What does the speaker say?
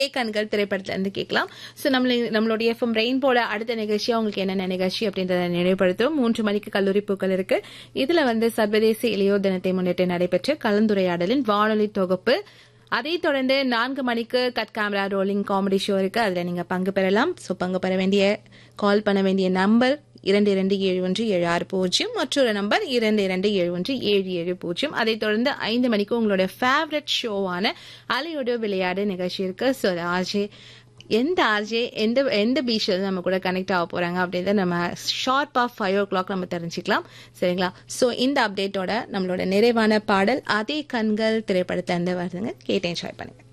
அதே கண்கள் திரைப்படத்துல இருந்து கேட்கலாம் ஸோ நம்மள நம்மளுடைய எஃப்எம் ரெயின்போட அடுத்த நிகழ்ச்சியா உங்களுக்கு என்னென்ன நிகழ்ச்சி அப்படின்றத நினைவுபடுத்தும் மூன்று மணிக்கு கல்லூரி பூக்கள் இருக்கு இதுல வந்து சர்வதேச இளையோர் தினத்தை முன்னிட்டு நடைபெற்ற கலந்துரையாடலின் வானொலி தொகுப்பு அதைத் தொடர்ந்து நான்கு மணிக்கு cut camera rolling comedy show இருக்கு அதுல நீங்க பங்கு பெறலாம் ஸோ பங்கு பெற வேண்டிய கால் பண்ண வேண்டிய நம்பர் இரண்டு இரண்டு ஏழு ஒன்று ஏழு ஆறு பூஜ்ஜியம் மற்றொரு நம்பர் இரண்டு இரண்டு ஏழு ஒன்று ஏழு ஏழு பூஜ்ஜியம் அதைத் தொடர்ந்து ஐந்து மணிக்கு உங்களுடைய ஃபேவரட் ஷோவான அலையோட விளையாடு நிகழ்ச்சி இருக்கு ஸோ ஆர்ஜே எந்த ஆர்ஜே எந்த எந்த பீச்சில் நம்ம கூட கனெக்ட் ஆக போறாங்க அப்படின்றத நம்ம ஷார்ப்பாக ஃபைவ் ஓ கிளாக் நம்ம தெரிஞ்சுக்கலாம் சரிங்களா ஸோ இந்த அப்டேட்டோட நம்மளோட நிறைவான பாடல் அதே கண்கள் திரைப்படத்தை இருந்து வருதுங்க கேட்டு என்ஜாய் பண்ணுங்க